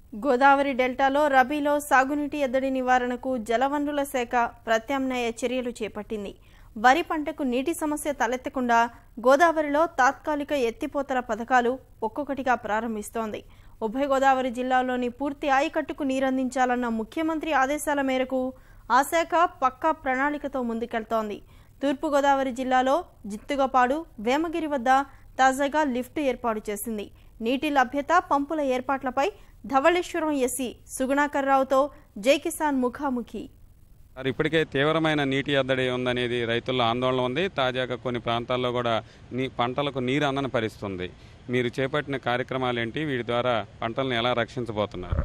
గోదావరి డెల్టాలో రబీలో సాగునీటి ఎద్దడి నివారణకు జలవనరుల శాఖ ప్రత్యామ్నాయ చర్యలు చేపట్టింది వరి పంటకు నీటి సమస్య తలెత్తకుండా గోదావరిలో తాత్కాలిక ఎత్తిపోతల పథకాలు ఒక్కొక్కటిగా ప్రారంభిస్తోంది ఉభయ గోదావరి జిల్లాలోని పూర్తి ఆయకట్టుకు నీరందించాలన్న ముఖ్యమంత్రి ఆదేశాల మేరకు ఆ శాఖ పక్కా ప్రణాళికతో ముందుకెళ్తోంది తూర్పుగోదావరి జిల్లాలో జిత్తుగపాడు వేమగిరి వద్ద తాజాగా లిఫ్ట్ ఏర్పాటు చేసింది నీటి లభ్యత పంపుల ఏర్పాట్లపై ధవళేశ్వరం ఎస్సీ సుగుణాకర్ రావుతో జై కిసాన్ ముఖాముఖి మరి ఇప్పటికే తీవ్రమైన నీటి ఎద్దడి ఉందనేది రైతుల్లో ఆందోళన ఉంది తాజాగా కొన్ని ప్రాంతాల్లో కూడా నీ పంటలకు నీరు అందని పరిస్థితుంది మీరు చేపట్టిన కార్యక్రమాలు ఏంటి వీటి ద్వారా పంటలను ఎలా రక్షించబోతున్నారు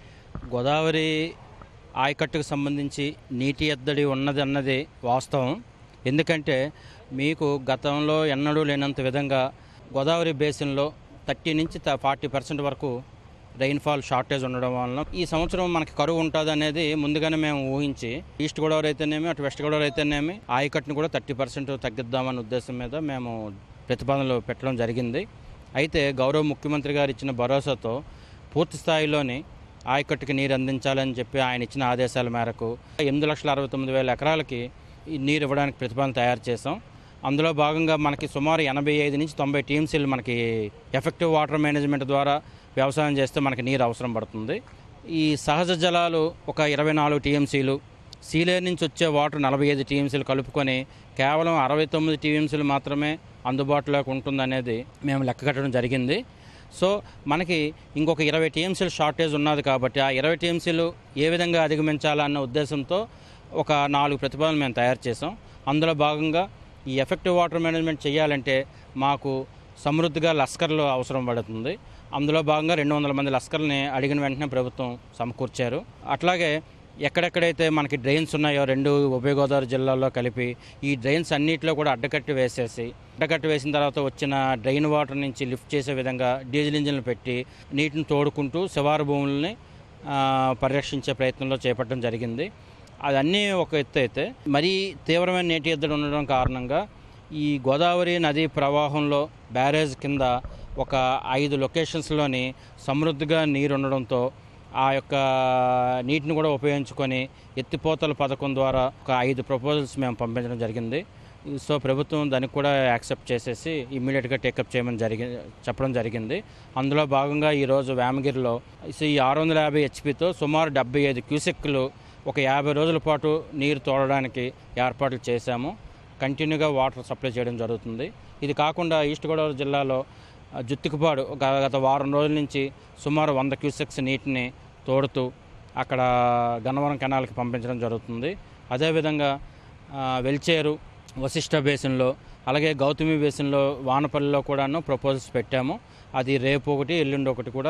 గోదావరి ఆయకట్టుకు సంబంధించి నీటి ఎద్దడి ఉన్నది అన్నది వాస్తవం ఎందుకంటే మీకు గతంలో ఎన్నడూ లేనంత విధంగా గోదావరి బేసిన్లో థర్టీ నుంచి ఫార్టీ పర్సెంట్ వరకు రెయిన్ఫాల్ షార్టేజ్ ఉండడం వలన ఈ సంవత్సరం మనకి కరువు ఉంటుంది అనేది ముందుగానే మేము ఊహించి ఈస్ట్ గోదావరి అయితేనేమి అటు వెస్ట్ గోదావరి అయితేనేమి ఆయకట్టును కూడా థర్టీ పర్సెంట్ తగ్గిద్దామనే ఉద్దేశం మీద మేము ప్రతిపాదనలు పెట్టడం జరిగింది అయితే గౌరవ ముఖ్యమంత్రి గారు ఇచ్చిన భరోసాతో పూర్తి స్థాయిలోని ఆయకట్టుకి నీరు అందించాలని చెప్పి ఆయన ఇచ్చిన ఆదేశాల మేరకు ఎనిమిది లక్షల అరవై తొమ్మిది వేల ఎకరాలకి ఈ నీరు ఇవ్వడానికి ప్రతిపాదన తయారు చేసాం అందులో భాగంగా మనకి సుమారు ఎనభై ఐదు నుంచి తొంభై టీమ్సీలు మనకి ఎఫెక్టివ్ వాటర్ మేనేజ్మెంట్ ద్వారా వ్యవసాయం చేస్తే మనకి నీరు అవసరం పడుతుంది ఈ సహజ జలాలు ఒక ఇరవై నాలుగు టీఎంసీలు సీలేర్ నుంచి వచ్చే వాటర్ నలభై ఐదు టీఎంసీలు కలుపుకొని కేవలం అరవై తొమ్మిది టీఎంసీలు మాత్రమే అందుబాటులోకి ఉంటుందనేది మేము లెక్క కట్టడం జరిగింది సో మనకి ఇంకొక ఇరవై టీఎంసీలు షార్టేజ్ ఉన్నది కాబట్టి ఆ ఇరవై టీఎంసీలు ఏ విధంగా అధిగమించాలన్న ఉద్దేశంతో ఒక నాలుగు ప్రతిపాదనలు మేము తయారు చేసాం అందులో భాగంగా ఈ ఎఫెక్టివ్ వాటర్ మేనేజ్మెంట్ చేయాలంటే మాకు సమృద్ధిగా లస్కర్లు అవసరం పడుతుంది అందులో భాగంగా రెండు వందల మంది లస్కర్ని అడిగిన వెంటనే ప్రభుత్వం సమకూర్చారు అట్లాగే ఎక్కడెక్కడైతే మనకి డ్రైన్స్ ఉన్నాయో రెండు ఉభయ గోదావరి జిల్లాల్లో కలిపి ఈ డ్రైన్స్ అన్నిటిలో కూడా అడ్డకట్టి వేసేసి అడ్డకట్టి వేసిన తర్వాత వచ్చిన డ్రైన్ వాటర్ నుంచి లిఫ్ట్ చేసే విధంగా డీజిల్ ఇంజిన్లు పెట్టి నీటిని తోడుకుంటూ శివారు భూముల్ని ఆ, పరిరక్షించే ప్రయత్నంలో చేపట్టడం జరిగింది అదన్నీ ఒక ఎత్తు అయితే మరీ తీవ్రమైన నీటి ఎద్దడి ఉండడం కారణంగా ఈ గోదావరి నది ప్రవాహంలో బ్యారేజ్ కింద ఒక ఐదు లొకేషన్స్లోని సమృద్ధిగా నీరు ఉండడంతో ఆ యొక్క నీటిని కూడా ఉపయోగించుకొని ఎత్తిపోతల పథకం ద్వారా ఒక ఐదు ప్రపోజల్స్ మేము పంపించడం జరిగింది సో ప్రభుత్వం దానికి కూడా యాక్సెప్ట్ చేసేసి ఇమ్మీడియట్గా టేకప్ చేయమని జరిగి చెప్పడం జరిగింది అందులో భాగంగా ఈరోజు వేమగిరిలో ఈ ఆరు వందల యాభై హెచ్పితో సుమారు డెబ్బై ఐదు క్యూసెక్లు ఒక యాభై రోజుల పాటు నీరు తోడడానికి ఏర్పాట్లు చేశాము కంటిన్యూగా వాటర్ సప్లై చేయడం జరుగుతుంది ఇది కాకుండా ఈస్ట్ గోదావరి జిల్లాలో ఆ, జుత్తికపాడు గ- గత వారం రోజుల నుంచి సుమారు వంద క్యూసెక్స్ నీటిని తోడుతూ అక్కడ గన్నవరం కెనాల్కి పంపించడం జరుగుతుంది అదేవిధంగా ఆ, వెల్చేరు వశిష్ట బేసిన్లో అలాగే గౌతమి బేసిన్లో వానపల్లిలో కూడాను ప్రపోజల్స్ పెట్టాము అది రేపు ఒకటి ఎల్లుండి ఒకటి కూడా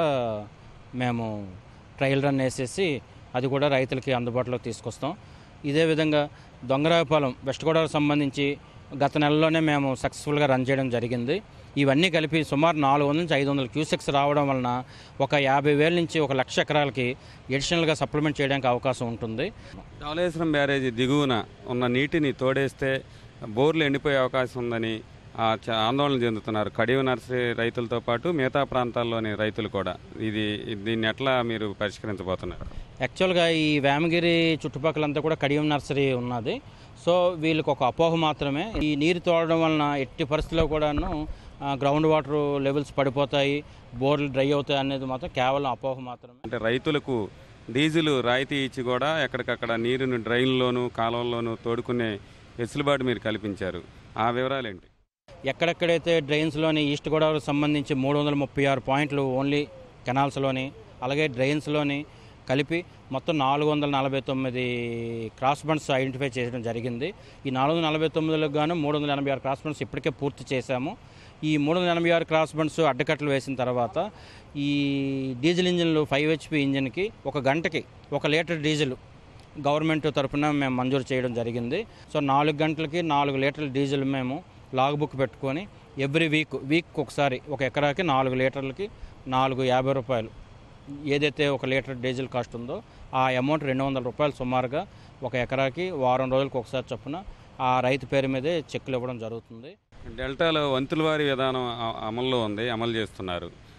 మేము ట్రయల్ రన్ వేసేసి అది కూడా రైతులకి అందుబాటులోకి తీసుకొస్తాం ఇదే విధంగా దొంగరాయపాలెం వెస్ట్ గోదావరికి సంబంధించి గత నెలలోనే మేము సక్సెస్ఫుల్గా రన్ చేయడం జరిగింది ఇవన్నీ కలిపి సుమారు నాలుగు వందల నుంచి ఐదు వందల క్యూసెక్స్ రావడం వలన ఒక యాభై వేల నుంచి ఒక లక్ష ఎకరాలకి ఎడిషనల్గా సప్లిమెంట్ చేయడానికి అవకాశం ఉంటుంది ధవళేశ్వరం బ్యారేజీ దిగువన ఉన్న నీటిని తోడేస్తే బోర్లు ఎండిపోయే అవకాశం ఉందని ఆ, చ- ఆందోళన చెందుతున్నారు కడివ నర్సరీ రైతులతో పాటు మిగతా ప్రాంతాల్లోని రైతులు కూడా ఇది దీన్ని ఎట్లా మీరు పరిష్కరించబోతున్నారు యాక్చువల్గా ఈ వేమగిరి చుట్టుపక్కలంతా కూడా కడియం నర్సరీ ఉన్నది సో వీళ్ళకి ఒక అపోహ మాత్రమే ఈ నీరు తోడడం వలన ఎట్టి పరిస్థితుల్లో కూడాను ఆ, గ్రౌండ్ వాటర్ లెవెల్స్ పడిపోతాయి బోర్లు డ్రై అవుతాయి అనేది మాత్రం కేవలం అపోహ మాత్రమే అంటే రైతులకు డీజిల్ రాయితీ ఇచ్చి కూడా ఎక్కడికక్కడ నీరుని డ్రైన్లోను కాలువల్లోనూ తోడుకునే వెసులుబాటు మీరు కల్పించారు ఆ వివరాలు ఏంటి ఎక్కడెక్కడైతే డ్రైన్స్లోని ఈస్ట్ గోదావరికి సంబంధించి మూడు వందల ముప్పై ఆరు పాయింట్లు ఓన్లీ కెనాల్స్లోని అలాగే డ్రైన్స్లోని కలిపి మొత్తం నాలుగు వందల నలభై తొమ్మిది క్రాస్ బండ్స్ ఐడెంటిఫై చేయడం జరిగింది ఈ నాలుగు వందల నలభై తొమ్మిదిలకు గాను మూడు వందల ఎనభై ఆరు క్రాస్ బండ్స్ ఇప్పటికే పూర్తి చేశాము ఈ మూడు వందల ఎనభై ఆరు క్రాస్ బండ్స్ అడ్డకట్లు వేసిన తర్వాత ఈ డీజిల్ ఇంజిన్లు ఫైవ్ హెచ్పి ఇంజిన్కి ఒక గంటకి ఒక లీటర్ డీజిల్ గవర్నమెంట్ తరపున మేము మంజూరు చేయడం జరిగింది సో నాలుగు గంటలకి నాలుగు లీటర్ల డీజిల్ మేము లాగ్ బుక్ పెట్టుకొని ఎవ్రీ వీక్ వీక్ ఒకసారి ఒక ఎకరాకి నాలుగు లీటర్లకి నాలుగు యాభై రూపాయలు ఏదైతే ఒక లీటర్ డీజిల్ కాస్ట్ ఉందో ఆ అమౌంట్ రెండు వందల రూపాయలు సుమారుగా ఒక ఎకరాకి వారం రోజులకు ఒకసారి చొప్పున ఆ రైతు పేరు మీదే చెక్కులు ఇవ్వడం జరుగుతుంది డెల్టాలో వంతుల వారి విధానం అ- అమల్లో ఉంది అమలు చేస్తున్నారు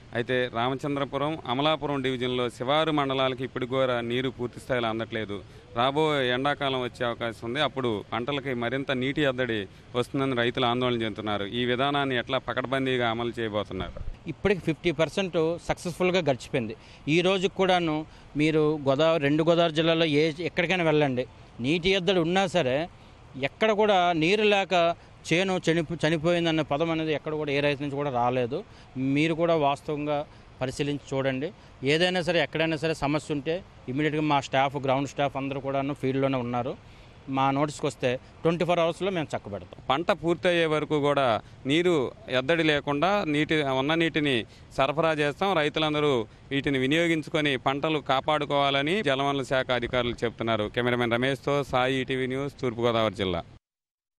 అయితే రామచంద్రపురం అమలాపురం డివిజన్లో శివారు మండలాలకి ఇప్పటికి కూడా నీరు పూర్తి స్థాయిలో అందట్లేదు రాబోయే ఎండాకాలం వచ్చే అవకాశం ఉంది అప్పుడు పంటలకి మరింత నీటి ఎద్దడి వస్తుందని రైతులు ఆందోళన చెందుతున్నారు ఈ విధానాన్ని ఎట్లా పకడ్బందీగా అమలు చేయబోతున్నారు ఇప్పటికి ఫిఫ్టీ పర్సెంట్ సక్సెస్ఫుల్గా గడిచిపోయింది ఈ రోజు కూడాను మీరు గోదావరి రెండు గోదావరి జిల్లాలో ఏ ఎక్కడికైనా వెళ్ళండి నీటి ఎద్దడి ఉన్నా సరే ఎక్కడ కూడా నీరు లేక చేను చనిపో చనిపోయిందన్న పదం అనేది ఎక్కడ కూడా ఏ రైతు నుంచి కూడా రాలేదు మీరు కూడా వాస్తవంగా పరిశీలించి చూడండి ఏదైనా సరే ఎక్కడైనా సరే సమస్య ఉంటే ఇమీడియట్గా మా స్టాఫ్ గ్రౌండ్ స్టాఫ్ అందరూ కూడాను ఫీల్డ్లోనే ఉన్నారు మా నోటీస్కి వస్తే ట్వంటీ ఫోర్ అవర్స్లో మేము చక్కబెడతాం పంట పూర్తయ్యే వరకు కూడా నీరు ఎద్దడి లేకుండా నీటి ఉన్న నీటిని సరఫరా చేస్తాం రైతులందరూ వీటిని వినియోగించుకొని పంటలు కాపాడుకోవాలని జలవనరుల శాఖ అధికారులు చెప్తున్నారు కెమెరామెన్ రమేష్తో సాయి ఈటీవీ న్యూస్ తూర్పుగోదావరి జిల్లా